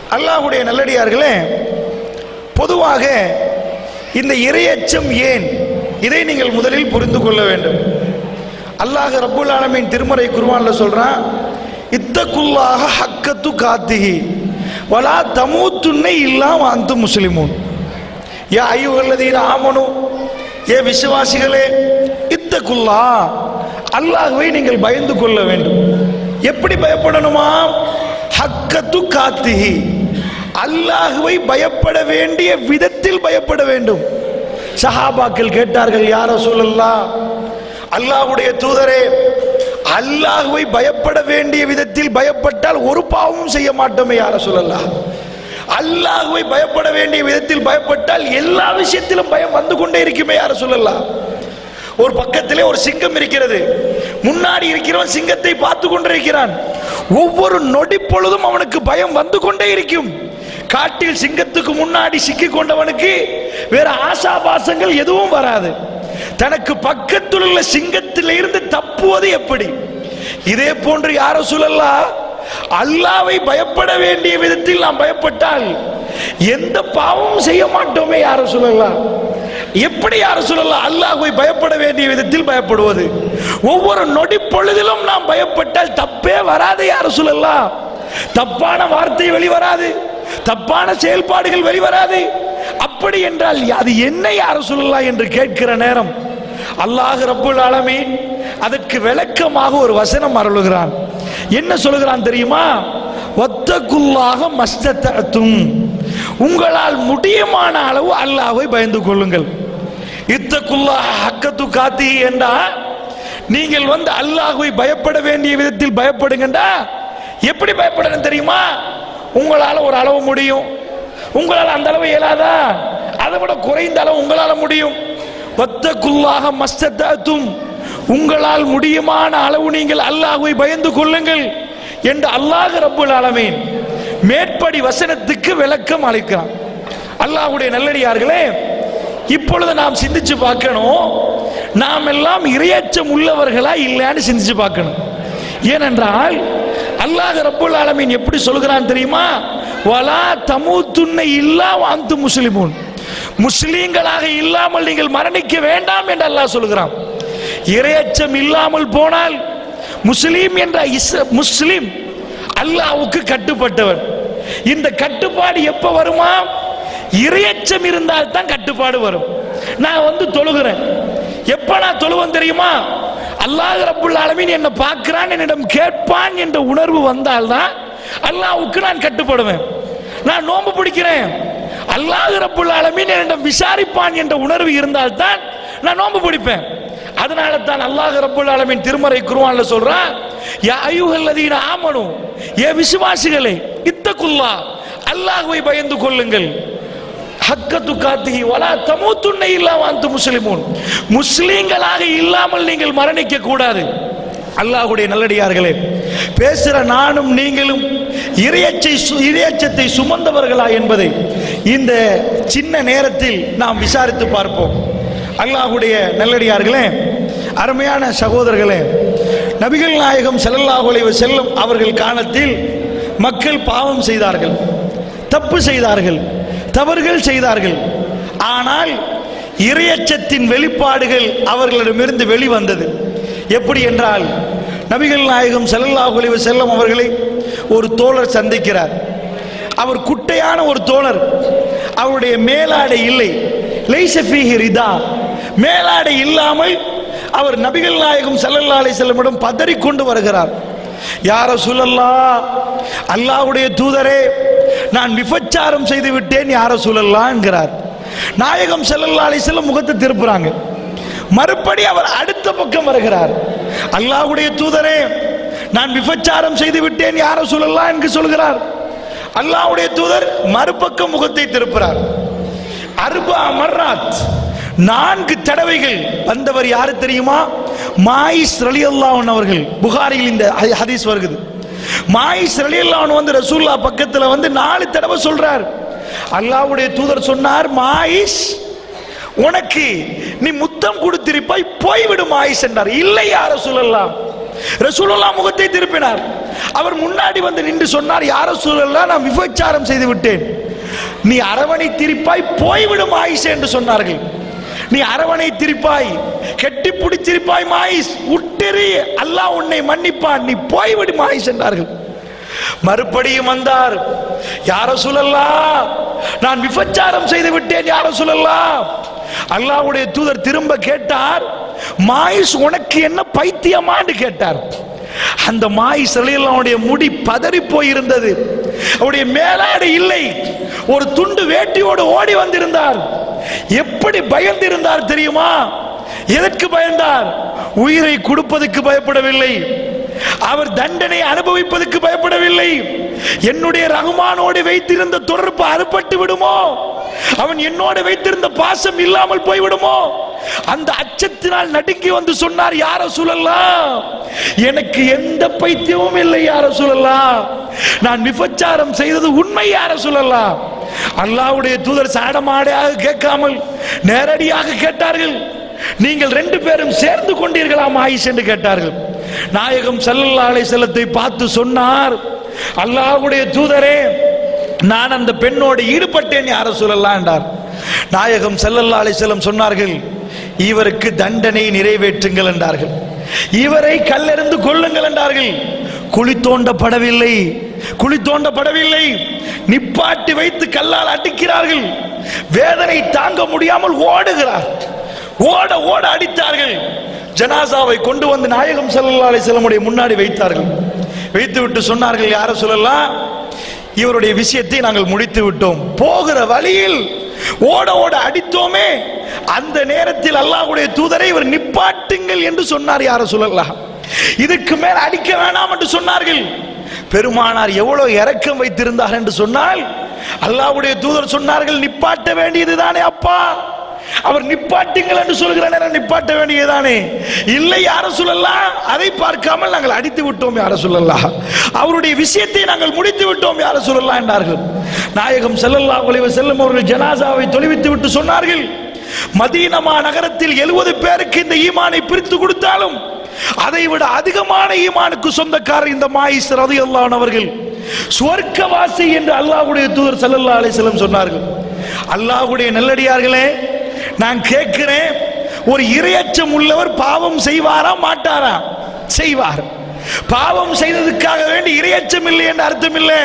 அல்லாஹ்வுடைய நல்லடியார்களே பொதுவாக இந்த இரையச்சம் ஏன் இதை நீங்கள் முதலில் புரிந்து கொள்ள வேண்டும் அல்லாஹ் ரப்புல் ஆலமீன் திருமறை குர்ஆன்ல சொல்றான் இத்தக்குல்லாக ஹக்கத்து காத்திகி வலா தமூத்துன்னை இல்லாம் அந்த முஸ்லிமூன் யா ஐயுகல்லதீன ஆமனு ஏ விசுவாசிகளே இத்தக்குல்லா அல்லாஹ்வை நீங்கள் பயந்து கொள்ள வேண்டும் எப்படி பயப்படணுமா ஹக்கத்து காத்திகி அல்லாஹ்வை பயப்பட வேண்டிய விதத்தில் பயப்பட வேண்டும் சஹாபாக்கள் கேட்டார்கள் யார சூழல்லா அல்லாஹ்வுடைய தூதரே அல்லாஹ்வை பயப்பட வேண்டிய விதத்தில் பயப்பட்டால் ஒரு பாவமும் செய்ய மாட்டோமே யார சொல்லலாம் அல்லாஹ்வை பயப்பட வேண்டிய விதத்தில் பயப்பட்டால் எல்லா விஷயத்திலும் பயம் வந்து கொண்டே இருக்குமே யார சொல்லலாம் ஒரு பக்கத்திலே ஒரு சிங்கம் இருக்கிறது முன்னாடி இருக்கிறவன் சிங்கத்தை பார்த்து கொண்டிருக்கிறான் ஒவ்வொரு நொடி பொழுதும் அவனுக்கு பயம் வந்து கொண்டே இருக்கும் காட்டில் சிங்கத்துக்கு முன்னாடி சிக்கி கொண்டவனுக்கு வேற ஆசாபாசங்கள் எதுவும் வராது தனக்கு பக்கத்தில் உள்ள சிங்கத்தில் இருந்து தப்புவது எப்படி இதே போன்று யாரோ சொல்லலாம் அல்லாவை பயப்பட வேண்டிய விதத்தில் நாம் பயப்பட்டால் எந்த பாவமும் செய்ய மாட்டோமே யாரும் சொல்லலாம் எப்படி யாரும் சொல்லலாம் அல்லாஹ்வை பயப்பட வேண்டிய விதத்தில் பயப்படுவது ஒவ்வொரு நொடி பொழுதிலும் நாம் பயப்பட்டால் தப்பே வராது யாரும் சொல்லலாம் தப்பான வார்த்தை வெளிவராது தப்பான செயல்பாடுகள் வெளிவராது அப்படி என்றால் அது என்ன யாரும் சொல்லலாம் என்று கேட்கிற நேரம் அல்லாஹ் ரப்புல் ஆலமீன் அதற்கு விளக்கமாக ஒரு வசனம் அருளுகிறான் என்ன சொல்லுகிறான் தெரியுமா ஒத்தக்குள்ளாக மஸ்தத்தும் உங்களால் முடியுமான அளவு அல்லாஹ்வை பயந்து கொள்ளுங்கள் இத்தக்குள்ளாக ஹக்கத்து காத்தி என்றா நீங்கள் வந்து அல்லாஹ்வை பயப்பட வேண்டிய விதத்தில் பயப்படுங்கண்டா எப்படி பயப்படணும் தெரியுமா உங்களால ஒரு அளவு முடியும் உங்களால் அந்த அளவு இயலாதா அதை விட குறைந்த அளவு உங்களால முடியும் ஒத்தக்குள்ளாக மஸ்தத்தும் உங்களால் முடியுமான அளவு நீங்கள் அல்லாஹ்வை பயந்து கொள்ளுங்கள் என்று அல்லாஹ் ரப்புல் ஆலமீன் மேற்படி வசனத்துக்கு விளக்கம் அளிக்கிறான் அல்லாஹ்வுடைய நல்லடியார்களே இப்பொழுது நாம் சிந்திச்சு பார்க்கணும் நாம் எல்லாம் இரையச்சம் உள்ளவர்களா இல்லையான்னு சிந்திச்சு பார்க்கணும் ஏனென்றால் அல்லாஹ் ரப்புல் ஆலமீன் எப்படி சொல்கிறான் தெரியுமா வலா தமூத்துன்னை இல்லா வாந்து முஸ்லிமூன் முஸ்லீம்களாக இல்லாமல் நீங்கள் மரணிக்க வேண்டாம் என்று அல்லாஹ் சொல்கிறான் இரையச்சம் இல்லாமல் போனால் முஸ்லீம் என்ற இஸ்- முஸ்லிம் அல்லாஹ்வுக்கு கட்டுப்பட்டவர் இந்த கட்டுப்பாடு எப்ப வருமா இரையச்சம் இருந்தால் தான் கட்டுப்பாடு வரும் நான் வந்து தொழுகிறேன் எப்ப நான் தொழுவேன் தெரியுமா அல்லாஹ் ரப்புல் ஆலமீன் என்ன பார்க்கிறான் என்னிடம் கேட்பான் என்ற உணர்வு வந்தால்தான் அல்லாஹ்வுக்கு நான் கட்டுப்படுவேன் நான் நோன்பு பிடிக்கிறேன் அல்லாஹ் ரப்புல் ஆலமீன் என்னிடம் விசாரிப்பான் என்ற உணர்வு இருந்தால்தான் நான் நோன்பு பிடிப்பேன் அதனால தான் அல்லாஹ் ரப்புல் ஆலமீன் திருமறை குர்ஆன்ல சொல்றான் யா அய்யுஹல்லதீன ஆமனு ஏ விசுவாசிகளே இத்தகுல்லா அல்லாஹ்வை பயந்து கொள்ளுங்கள் ஹக்கத்து காத்திகி வலா தமூத்துன்னை இல்லாம அந்த முஸ்லிமூன் முஸ்லீம்களாக இல்லாமல் நீங்கள் மரணிக்க கூடாது அல்லாஹ்வுடைய நல்லடியார்களே பேசுற நானும் நீங்களும் இரையச்சை சு- இரையச்சத்தை சுமந்தவர்களா என்பதை இந்த சின்ன நேரத்தில் நாம் விசாரித்து பார்ப்போம் அல்லாஹ்வுடைய நல்லடியார்களே அருமையான சகோதரர்களே நபிகள் நாயகம் ஸல்லல்லாஹு அலைஹி வஸல்லம் அவர்கள் காலத்தில் மக்கள் பாவம் செய்தார்கள் தப்பு செய்தார்கள் தவறுகள் செய்தார்கள் ஆனால் இரையச்சத்தின் வெளிப்பாடுகள் அவர்களிடமிருந்து வெளிவந்தது எப்படி என்றால் நபிகள் நாயகம் ஸல்லல்லாஹு அலைஹி வஸல்லம் அவர்களை ஒரு தோழர் சந்திக்கிறார் அவர் குட்டையான ஒரு தோழர் அவருடைய மேலாடை இல்லை லைஸ ஃபீஹி ரிதா மேலாடை இல்லாமல் அவர் நபிகள் நாயகம் ஸல்லல்லாஹு அலைஹி வஸல்லமிடம் பதறிக்கொண்டு வருகிறார் யார சொல்லல்லா அல்லாஹ்வுடைய தூதரே நான் விபச்சாரம் செய்து விட்டேன் யார சொல்லல்லா என்கிறார் நாயகம் ஸல்லல்லாஹு அலைஹி வஸல்லம் முகத்தை திருப்புறாங்க மறுபடி அவர் அடுத்த பக்கம் வருகிறார் அல்லாஹ்வுடைய தூதரே நான் விபச்சாரம் செய்து விட்டேன் யார சொல்லலாம் என்று சொல்கிறார் அல்லாஹ்வுடைய தூதர் மறுபக்கம் முகத்தை திருப்புறார் அர்பா மர்ராத் நான்கு தடவைகள் வந்தவர் யாரு தெரியுமா மாயிஸ் ரலியல்லாஹு அவர்கள் புகாரியில் இந்த ஹ- ஹதீஸ் வருகிறது மாயிஸ் ரலியல்லாஹு வந்து ரசூல்லா பக்கத்துல வந்து நாலு தடவை சொல்றார் அல்லாஹ்வுடைய தூதர் சொன்னார் மாயிஸ் உனக்கு நீ முத்தம் கொடுத்திருப்பாய் போய்விடும் ஆயிஸ் என்றார் இல்லை யார சொல்லலாம் ரசூலுல்லாஹ் முகத்தை திருப்பினார் அவர் முன்னாடி வந்து நின்று சொன்னார் யார சூழல்லாம் நான் விபச்சாரம் செய்து விட்டேன் நீ அரவணை திருப்பாய் போய்விடும் ஆயிஷா என்று சொன்னார்கள் நீ அரவணை திருப்பாய் கெட்டி பிடிச்சிருப்பாய் மாயிஸ் உட்டெறி அல்லாஹ் உன்னை மன்னிப்பான் நீ போய்விடு மாயிஸ் என்றார்கள் மறுபடியும் வந்தார் யார சொல்லல்லா நான் விபச்சாரம் செய்து விட்டேன் யார சொல்லல்லா அல்லாஹ்வுடைய தூதர் திரும்ப கேட்டார் மாயிஸ் உனக்கு என்ன பைத்தியமான்னு கேட்டார் அந்த மாயிஸ் அவனுடைய முடி பதறி போயிருந்தது அவருடைய மேலாடை இல்லை ஒரு துண்டு வேட்டியோடு ஓடி வந்திருந்தார் எப்படி பயந்திருந்தார் தெரியுமா எதற்கு பயந்தார் உயிரை கொடுப்பதற்கு பயப்படவில்லை அவர் தண்டனை அனுபவிப்பதற்கு பயப்படவில்லை என்னுடைய ரகுமானோடு வைத்திருந்த தொடர்பு அறுபட்டு விடுமோ அவன் என்னோடு வைத்திருந்த பாசம் இல்லாமல் போய்விடுமோ அந்த அச்சத்தினால் நடுங்கி வந்து சொன்னார் யார சொல்லலாம் எனக்கு எந்த பைத்தியமும் இல்லை யார சொல்லலாம் நான் விபச்சாரம் செய்தது உண்மை யார சொல்லலாம் அல்லாஹ்வுடைய தூதர் சாடமாடையாக கேட்காமல் நேரடியாக கேட்டார்கள் நீங்கள் ரெண்டு பேரும் சேர்ந்து கொண்டீர்களாம் ஆயிஷ் என்று கேட்டார்கள் நாயகம் ஸல்லல்லாஹு அலைஹி செல்லத்தை பார்த்து சொன்னார் அல்லாஹ்வுடைய தூதரே நான் அந்த பெண்ணோடு ஈடுபட்டேன் யார சொல்லலாம் என்றார் நாயகம் ஸல்லல்லாஹு அலைஹி செல்லம் சொன்னார்கள் இவருக்கு தண்டனை நிறைவேற்றுங்கள் என்றார்கள் இவரை கல்லெறிந்து கொள்ளுங்கள் என்றார்கள் குழி தோண்டப்படவில்லை குழி தோண்டப்படவில்லை நிப்பாட்டி வைத்து கல்லால் அடிக்கிறார்கள் வேதனை தாங்க முடியாமல் ஓடுகிறார் ஓட ஓட அடித்தார்கள் ஜனாசாவை கொண்டு வந்து நாயகம் ஸல்லல்லாஹு அலைஹி வஸல்லமுடைய முன்னாடி வைத்தார்கள் வைத்து விட்டு சொன்னார்கள் யார சொல்லலாம் இவருடைய விஷயத்தை நாங்கள் முடித்து விட்டோம் போகிற வழியில் ஓட ஓட அடித்தோமே அந்த நேரத்தில் அல்லாஹ்வுடைய தூதரை இவர் நிப்பாட்டுங்கள் என்று சொன்னார் யார சொல்லலாம் இதுக்கு மேல் அடிக்க வேணாம் என்று சொன்னார்கள் பெருமானார் எவ்வளவு இரக்கம் வைத்திருந்தார் என்று சொன்னால் அல்லாஹ்வுடைய தூதர் சொன்னார்கள் நிப்பாட்ட வேண்டியதுதானே அப்பா அவர் நிப்பாட்டுங்கள் என்று சொல்கிற நேரம் நிப்பாட்ட வேண்டியதானே இல்லை யார சொல்லலாம் அதை பார்க்காமல் நாங்கள் அடித்து விட்டோம் யார சொல்லலாம் அவருடைய விஷயத்தை நாங்கள் முடித்து விட்டோம் யார சொல்லலாம் என்றார்கள் நாயகம் ஸல்லல்லாஹு அலைஹி வஸல்லம் அவர்கள் ஜனாசாவை தொலைவித்து விட்டு சொன்னார்கள் மதீனமா நகரத்தில் எழுபது பேருக்கு இந்த ஈமானை பிரித்து கொடுத்தாலும் அதை விட அதிகமான ஈமானுக்கு சொந்தக்காரர் இந்த மாயிஸ் ரதியல்லாஹு அவர்கள் சுவர்க்கவாசி என்று அல்லாஹ்வுடைய தூதர் ஸல்லல்லாஹு அலைஹி வஸல்லம் சொன்னார்கள் அல்லாஹ்வுடைய நல்லடியார்களே நான் கேட்கிறேன் ஒரு இரையச்சம் உள்ளவர் பாவம் செய்வாரா மாட்டாரா செய்வார் பாவம் செய்ததுக்காக வேண்டி இரையச்சம் இல்லை என்று அர்த்தம் இல்லை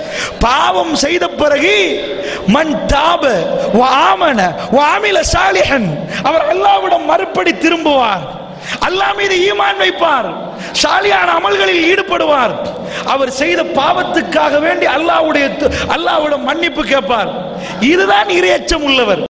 பாவம் செய்த பிறகு மன் தாப வாமன வாமில சாலிஹன் அவர் அல்லாவிடம் மறுபடி திரும்புவார் அல்லாஹ் மீது ஈமான் வைப்பார் சாலியான அமல்களில் ஈடுபடுவார் அவர் செய்த பாவத்துக்காக வேண்டி அல்லாஹ்வுடைய அல்லாஹ்விடம் மன்னிப்பு கேட்பார் இதுதான் இரையச்சம் உள்ளவர்